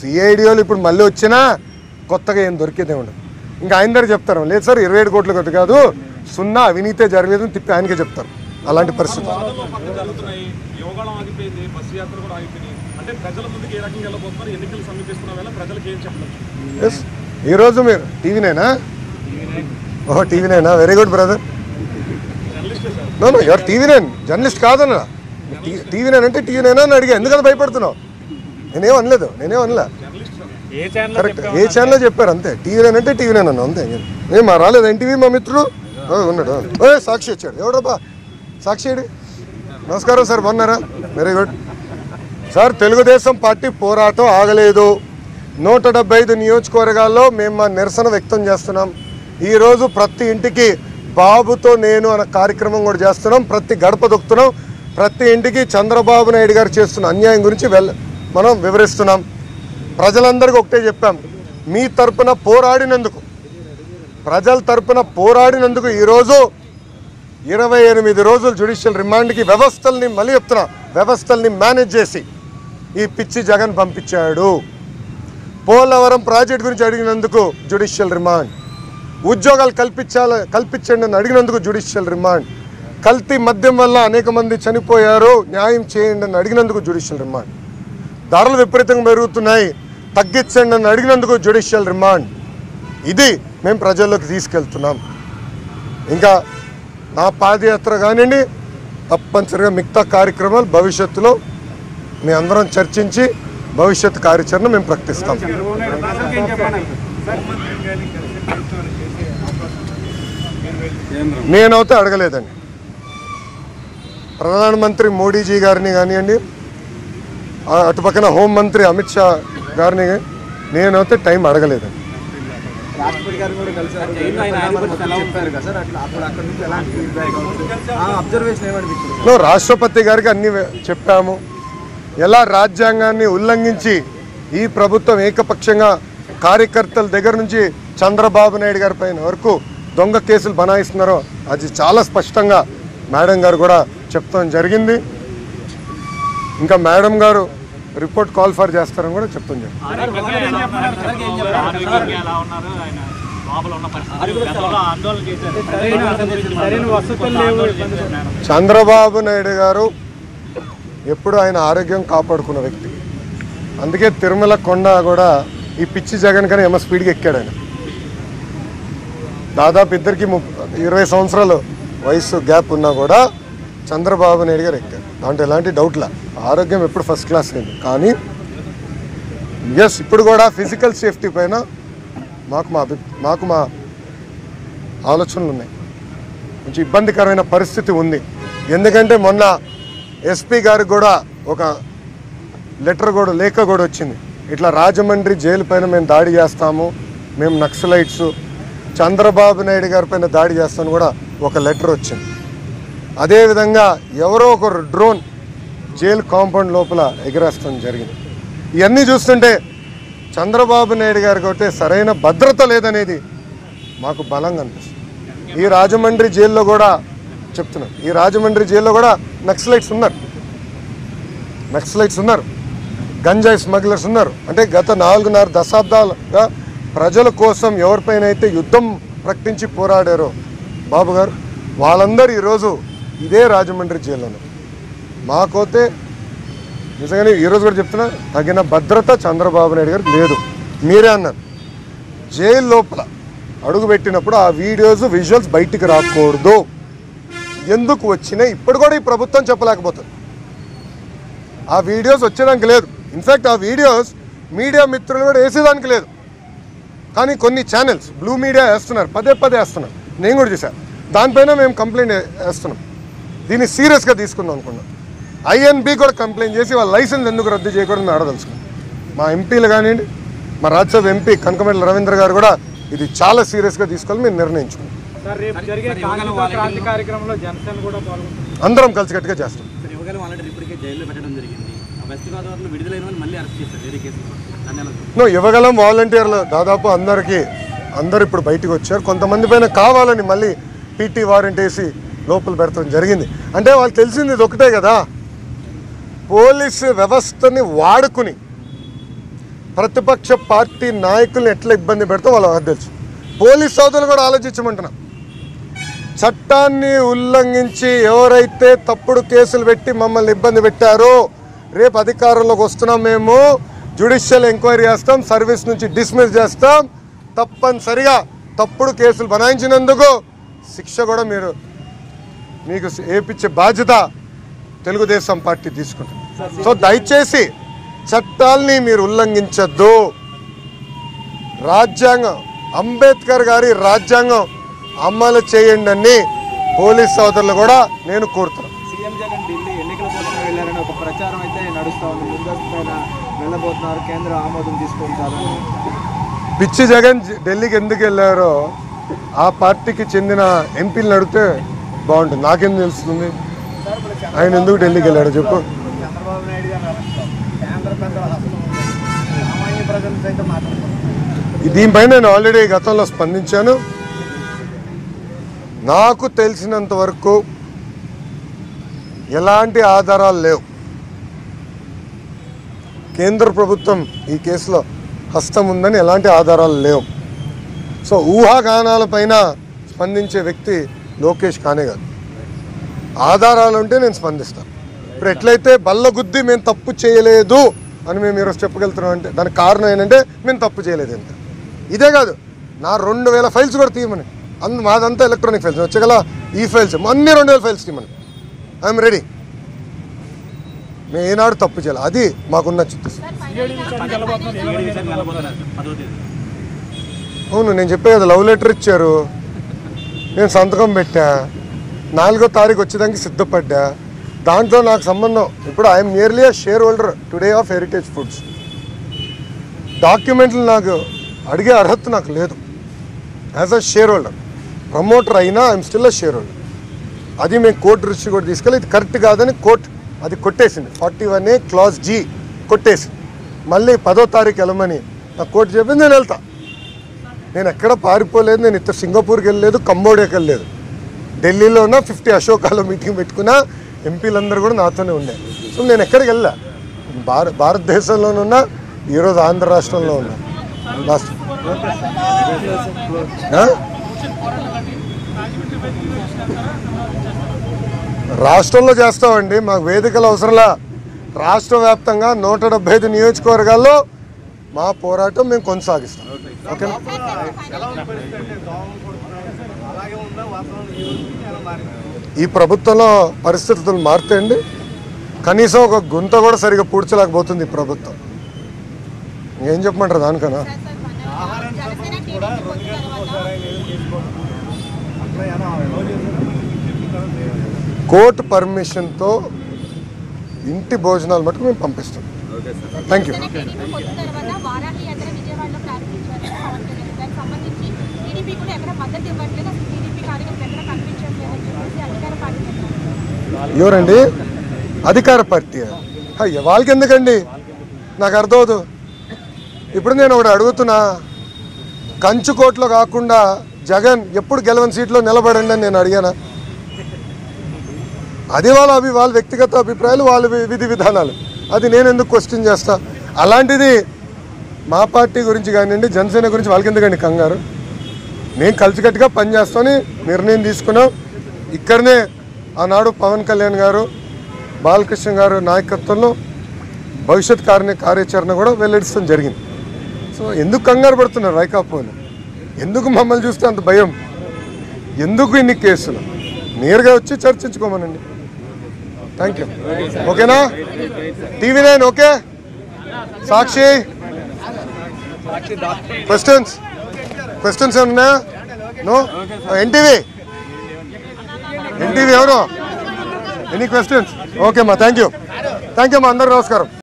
సిఐడిఓలు ఇప్పుడు మళ్ళీ వచ్చినా కొత్తగా ఏం దొరికేదే ఉండదు ఇంకా ఆయన దగ్గర చెప్తారు లేదు సార్ ఇరవై ఏడు కోట్ల కొద్ది కాదు సున్నా అవినీతే జరగలేదు అని తిప్పి ఆయనకే చెప్తారు అలాంటి పరిస్థితి వాదనలో పక్క జరుగుతున్నాయి యోగాళం ఆగిపోయింది బస్సు యాత్ర కూడా ఆగిపోయింది అంటే ప్రజల ముందుకు ఏ రకంగా వెళ్ళబోతున్నారు ఎన్నికలు సమీపిస్తున్న వేళ ప్రజలకు ఏం చెప్పలేదు ఎస్ ఈరోజు మీరు టీవీనేనా ఓహో టీవీనేనా వెరీ గుడ్ బ్రదర్ జర్నలిస్టే సార్ నో నో ఎవరు టీవీ నైన్ జర్నలిస్ట్ కాదన్నా టీవీ నైన్ అంటే టీవీ నైన్ అని అడిగా ఎందుకంటే భయపడుతున్నావు నేనేం అనలేదు నేనేం అనలే జర్నలిస్ట్ సార్ ఏ ఛానల్ కరెక్ట్ ఏ ఛానల్లో చెప్పారు అంతే టీవీ నైన్ అంటే టీవీ నైన్ అన్నా అంతే ఏం మా రాలేదు ఎన్టీవీ మా మిత్రుడు ఓ, ఉన్నాడు ఓ సాక్షి వచ్చాడు ఎవడబ్బా సాక్షి ఏడి? నమస్కారం సార్ బాగున్నారా very good sir Telugu Desam party పోరాటం ఆగలేదు నూట డెబ్బై ఐదు నియోజకవర్గాల్లో మేము మా నిరసన వ్యక్తం చేస్తున్నాం ఈరోజు ప్రతి ఇంటికి బాబుతో నేను అనే కార్యక్రమం కూడా చేస్తున్నాం ప్రతి గడప దొక్కుతున్నాం ప్రతి ఇంటికి చంద్రబాబు నాయుడు గారు చేస్తున్న అన్యాయం గురించి వెళ్ళ మనం వివరిస్తున్నాం ప్రజలందరికీ ఒకటే చెప్పాం మీ తరపున పోరాడినందుకు ప్రజల తరపున పోరాడినందుకు ఈరోజు ఇరవై ఎనిమిది రోజులు జ్యుడిషియల్ రిమాండ్కి వ్యవస్థల్ని మళ్ళీ చెప్తున్నా వ్యవస్థల్ని మేనేజ్ చేసి ఈ పిచ్చి జగన్ పంపించాడు పోలవరం ప్రాజెక్ట్ గురించి అడిగినందుకు జ్యుడిషియల్ రిమాండ్ ఉద్యోగాలు కల్పించాల కల్పించండి అని అడిగినందుకు జ్యుడిషియల్ రిమాండ్ కల్తీ మద్యం వల్ల అనేక మంది చనిపోయారు న్యాయం చేయండి అని అడిగినందుకు జ్యుడిషియల్ రిమాండ్ ధరలు విపరీతంగా పెరుగుతున్నాయి తగ్గించండి అని అడిగినందుకు జ్యుడిషియల్ రిమాండ్ ఇది మేము ప్రజల్లోకి తీసుకెళ్తున్నాం ఇంకా నా పాదయాత్ర కానివ్వండి తప్పనిసరిగా మిగతా కార్యక్రమాలు భవిష్యత్తులో మీ అందరం చర్చించి భవిష్యత్ కార్యాచరణ మేము ప్రకటిస్తాం నేనైతే అడగలేదండి ప్రధానమంత్రి మోడీజీ గారిని కానివ్వండి ఆ అటుపక్కన హోంమంత్రి అమిత్ షా గారిని నేనైతే టైం అడగలేదండి రాష్ట్రపతి గారు కూడా కలిసారు చెప్పారు కదా సార్ అట్లా అప్పుడు అక్కడ నుంచి ఎలాంటి ఫీడ్బ్యాక్ అబ్జర్వేషన్ ఏమనిపించింది లో రాష్ట్రపతి గారికి అన్ని వె- చెప్పాము ఎలా రాజ్యాంగాన్ని ఉల్లంఘించి ఈ ప్రభుత్వం ఏకపక్షంగా కార్యకర్తల దగ్గర నుంచి చంద్రబాబు నాయుడు గారి పైన వరకు దొంగ కేసులు బనాయిస్తున్నారో అది చాలా స్పష్టంగా మేడం గారు కూడా చెప్తాం జరిగింది ఇంకా మేడం గారు రిపోర్ట్ కాల్ ఫర్ చేస్తారని కూడా చెప్తాం జరిగింది ఆరోగ్యంగా ఎలా ఉన్నారు ఆయన లోపల ఉన్న పరిస్థితి గతంలో ఆందోళన చేశారు సరైన వసతులు లేవు మేడం చంద్రబాబు నాయుడు గారు ఎప్పుడు ఆయన ఆరోగ్యం కాపాడుకున్న వ్యక్తి అందుకే తిరుమల కొండ కూడా ఈ పిచ్చి జగన్ కన్నా ఏమో స్పీడ్గా ఎక్కాడు ఆయన దాదాపు ఇద్దరికి ముప్ ఇరవై సంవత్సరాలు వయసు గ్యాప్ ఉన్నా కూడా చంద్రబాబు నాయుడు గారు ఎక్కారు దాంట్లో ఎలాంటి డౌట్లా ఆరోగ్యం ఎప్పుడు ఫస్ట్ క్లాస్ అయింది కానీ ఎస్ ఇప్పుడు కూడా ఫిజికల్ సేఫ్టీ పైన మాకు మా అభి మాకు మా ఆలోచనలు ఉన్నాయి కొంచెం ఇబ్బందికరమైన పరిస్థితి ఉంది ఎందుకంటే మొన్న ఎస్పీ గారికి కూడా ఒక లెటర్ కూడా లేఖ కూడా వచ్చింది ఇట్లా రాజమండ్రి జైలు పైన మేము దాడి చేస్తాము మేము నక్సలైట్స్ చంద్రబాబు నాయుడు గారి పైన దాడి చేస్తామని కూడా ఒక లెటర్ వచ్చింది అదేవిధంగా ఎవరో ఒకరు డ్రోన్ జైలు కాంపౌండ్ లోపల ఎగరేస్తాం జరిగింది ఇవన్నీ చూస్తుంటే చంద్రబాబు నాయుడు గారికి అయితే సరైన భద్రత లేదనేది మాకు బలంగా అనిపిస్తుంది ఈ రాజమండ్రి జైల్లో కూడా చెప్తున్నాను ఈ రాజమండ్రి జైల్లో కూడా నక్సలైట్స్ ఉన్నారు నక్సలైట్స్ ఉన్నారు గంజాయి స్మగ్లర్స్ ఉన్నారు అంటే గత నాలుగున్నర దశాబ్దాలుగా ప్రజల కోసం ఎవరిపైన అయితే యుద్ధం ప్రకటించి పోరాడారో బాబు గారు వాళ్ళందరూ ఈరోజు ఇదే రాజమండ్రి జైల్లోనే మాకైతే నిజంగానే ఈరోజు కూడా చెప్తున్నా తగిన భద్రత చంద్రబాబు నాయుడు గారికి లేదు మీరే అన్నారు జైలు లోపల అడుగు పెట్టినప్పుడు ఆ వీడియోస్ విజువల్స్ బయటికి రాకూడదు ఎందుకు వచ్చినాయి ఇప్పుడు కూడా ఈ ప్రభుత్వం చెప్పలేకపోతుంది ఆ వీడియోస్ వచ్చేదానికి లేదు ఇన్ఫాక్ట్ ఆ వీడియోస్ మీడియా మిత్రులు కూడా వేసేదానికి లేదు కానీ కొన్ని ఛానల్స్ బ్లూ మీడియా వేస్తున్నారు పదే పదే వేస్తున్నారు నేను కూడా చూశాను దానిపైన మేము కంప్లైంట్ వేస్తున్నాం దీన్ని సీరియస్గా తీసుకుందాం అనుకున్నాం ఐఎన్బి కూడా కంప్లైంట్ చేసి వాళ్ళ లైసెన్స్ ఎందుకు రద్దు చేయకూడదు మేము అడగదలుచుకున్నాం మా ఎంపీలు కానివ్వండి మా రాజ్యసభ ఎంపీ కనకమెట్ల రవీంద్ర గారు కూడా ఇది చాలా సీరియస్గా తీసుకోవాలి మేము నిర్ణయించుకున్నాం సార్ రేపు జరిగే కాంగ్రెస్ క్రాంతి కార్యక్రమంలో జనసేన కూడా పాల్గొంటుంది అందరం కలిసికట్టుగా చేస్తాం సార్ యువగాలు ఆల్రెడీ ఇప్పటికే జైల్లో పెట్టడం జరిగింది ఆ వెస్ట్ గోదావరిలో విడుదలైన వాళ్ళు మళ్ళీ అరెస్ట్ చేశారు వేరే కేసులో దాన్ని ఎలా చూస్తారు? నో ఇవ్వగలం వాలంటీర్లు దాదాపు అందరికీ అందరు ఇప్పుడు బయటికి వచ్చారు కొంతమంది పైన కావాలని మళ్ళీ పీటీ వారెంట్ వేసి లోపల పెడతాం జరిగింది అంటే వాళ్ళు తెలిసింది ఇది ఒకటే కదా పోలీసు వ్యవస్థని వాడుకుని ప్రతిపక్ష పార్టీ నాయకుల్ని ఎట్లా ఇబ్బంది పెడితే వాళ్ళకి తెలుసు పోలీస్ సోదరులు కూడా ఆలోచించమంటున్నా చట్టాన్ని ఉల్లంఘించి ఎవరైతే తప్పుడు కేసులు పెట్టి మమ్మల్ని ఇబ్బంది పెట్టారో రేపు అధికారంలోకి వస్తున్నాం మేము జ్యుడిషియల్ ఎంక్వైరీ చేస్తాం సర్వీస్ నుంచి డిస్మిస్ చేస్తాం తప్పనిసరిగా తప్పుడు కేసులు బనాయించినందుకు శిక్ష కూడా మీరు మీకు ఏపిచ్చే బాధ్యత తెలుగుదేశం పార్టీ తీసుకుంటుంది సో దయచేసి చట్టాల్ని మీరు ఉల్లంఘించద్దు రాజ్యాంగం అంబేద్కర్ గారి రాజ్యాంగం అమలు చేయండి అని పోలీస్ సోదరులు కూడా నేను కోరుతున్నాను సీఎం జగన్ ఢిల్లీ ఎన్నికల కోసం వెళ్ళారని ఒక ప్రచారం అయితే నడుస్తా ఉంది ముందస్తు పైన వెళ్ళబోతున్నారు కేంద్ర ఆమోదం తీసుకుంటారని పిచ్చి జగన్ జ- ఢిల్లీకి ఎందుకు వెళ్ళారో ఆ పార్టీకి చెందిన ఎంపీలను అడిగితే బాగుంటుంది నాకేం తెలుస్తుంది ఆయన ఎందుకు ఢిల్లీకి వెళ్ళాడు చెప్పు చంద్రబాబు నాయుడు గారు రాష్ట్రం కేంద్ర పెద్దల హస్తం ఉంది సామాన్య ప్రజలు సైతం మాట్లాడుతున్నారు దీనిపైన నేను ఆల్రెడీ గతంలో స్పందించాను నాకు తెలిసినంత వరకు ఎలాంటి ఆధారాలు లేవు కేంద్ర ప్రభుత్వం ఈ కేసులో హస్తం ఉందని ఎలాంటి ఆధారాలు లేవు సో ఊహాగానాలపైన స్పందించే వ్యక్తి లోకేష్ కానే కాదు ఆధారాలు ఉంటే నేను స్పందిస్తాను ఇప్పుడు ఎట్లయితే బల్ల గుద్ది మేము తప్పు చేయలేదు అని మేము ఈరోజు చెప్పగలుగుతున్నాం అంటే దానికి కారణం ఏంటంటే మేము తప్పు చేయలేదు ఎంత ఇదే కాదు నా రెండు వేల ఫైల్స్ కూడా తీయమని అందు మాదంతా ఎలక్ట్రానిక్ ఫైల్స్ వచ్చగల ఈ ఫైల్స్ అన్ని రెండు వేల ఫైల్స్ తీయమని ఐఎమ్ రెడీ మేము ఏనాడు తప్పు చేయాలి అది మాకున్న చిత్తశుద్ధి ఏడు విషయానికి వెళ్ళబోతున్నారు పదో తేదీ అవును నేను చెప్పే కదా లవ్ లెటర్ ఇచ్చారు నేను సంతకం పెట్టా నాలుగో తారీఖు వచ్చేదానికి సిద్ధపడ్డా దాంట్లో నాకు సంబంధం ఇప్పుడు I'm nearly a shareholder today of Heritage Foods డాక్యుమెంట్లు నాకు అడిగే అర్హత నాకు లేదు as a shareholder promoter అయినా I'm still a shareholder అది మేము కోర్టు దృష్టి కూడా తీసుకెళ్ళి ఇది కరెక్ట్ కాదని కోర్టు అది కొట్టేసింది ఫార్టీ వన్ ఏ క్లాస్ జీ కొట్టేసింది మళ్ళీ పదో తారీఖు వెళ్ళమని నాకు కోర్టు చెప్పింది నేను వెళ్తా నేను ఎక్కడ పారిపోలేదు నేను ఇద్దరు సింగపూర్కి వెళ్ళలేదు కంబోడియాకి వెళ్ళలేదు ఢిల్లీలో ఉన్న ఫిఫ్టీ అశోకాలో మీటింగ్ పెట్టుకున్నా ఎంపీలందరూ కూడా నాతోనే ఉండే సో నేను ఎక్కడికి వెళ్ళా భార భారతదేశంలోనున్నా ఈరోజు ఆంధ్ర రాష్ట్రంలో ఉన్నా లాస్ట్ ఆ? రాష్ట్రంలో చేస్తామండి మాకు వేదికలు అవసరంలా రాష్ట్ర వ్యాప్తంగా నూట డెబ్బై ఐదు నియోజకవర్గాల్లో మా పోరాటం మేము కొనసాగిస్తాం ఓకేనా ఈ ప్రభుత్వంలో పరిస్థితులు మారుతాయండి కనీసం ఒక గుంత కూడా సరిగా పూడ్చలేకపోతుంది ఈ ప్రభుత్వం ఏం చెప్పమంటారు దానికన్నా జనసేన టీడీపీ పొత్తు తర్వాత కోర్టు పర్మిషన్తో ఇంటి భోజనాలు మటుకు మేము పంపిస్తాం థ్యాంక్ యూ జనసేన టీడీపీ పొత్తు తర్వాత వారాహి యాత్ర విజయవాడలో ప్రారంభించారు పవన్ కళ్యాణ్ దానికి సంబంధించి టీడీపీ కూడా ఎక్కడ మద్దతు ఇవ్వట్లేదు అసలు టీడీపీ కార్యక్రమం ఎక్కడ కనిపించట్లేదు అని చెప్పేసి అధికార పార్టీ అన్నారు. ఎవరండి అధికార పార్టీ అయ్యో వాళ్ళకి ఎందుకండి నాకు అర్థమవుదు ఇప్పుడు నేను ఒకటి అడుగుతున్నా కంచుకోట్లో కాకుండా జగన్ ఎప్పుడు గెలవని సీట్లో నిలబడండి అని నేను అడిగానా అది వాళ్ళ అభి వాళ్ళ వ్యక్తిగత అభిప్రాయాలు వాళ్ళ వి- విధి విధానాలు అది నేను ఎందుకు క్వశ్చన్ చేస్తా అలాంటిది మా పార్టీ గురించి కానివ్వండి జనసేన గురించి వాళ్ళకి ఎందుకండి కంగారు మేము కలిసికట్టుగా పనిచేస్తామని నిర్ణయం తీసుకున్నాం ఇక్కడనే ఆనాడు పవన్ కళ్యాణ్ గారు బాలకృష్ణ గారు నాయకత్వంలో భవిష్యత్ కార్య కార్యాచరణ కూడా వెల్లడించడం జరిగింది సో ఎందుకు కంగారు పడుతున్నారు వైకాపోలు ఎందుకు మమ్మల్ని చూస్తే అంత భయం ఎందుకు ఇన్ని కేసులు నేరుగా వచ్చి చర్చించుకోమనండి థ్యాంక్ యూ ఓకేనా TV nine okay Sakshi questions questions ఏమన్నా నో ఎన్టీవీ ఎన్టీవీ ఎవరు ఎనీ క్వశ్చన్స్ ఓకే అమ్మా థ్యాంక్ యూ థ్యాంక్ యూ అమ్మా అందరు నమస్కారం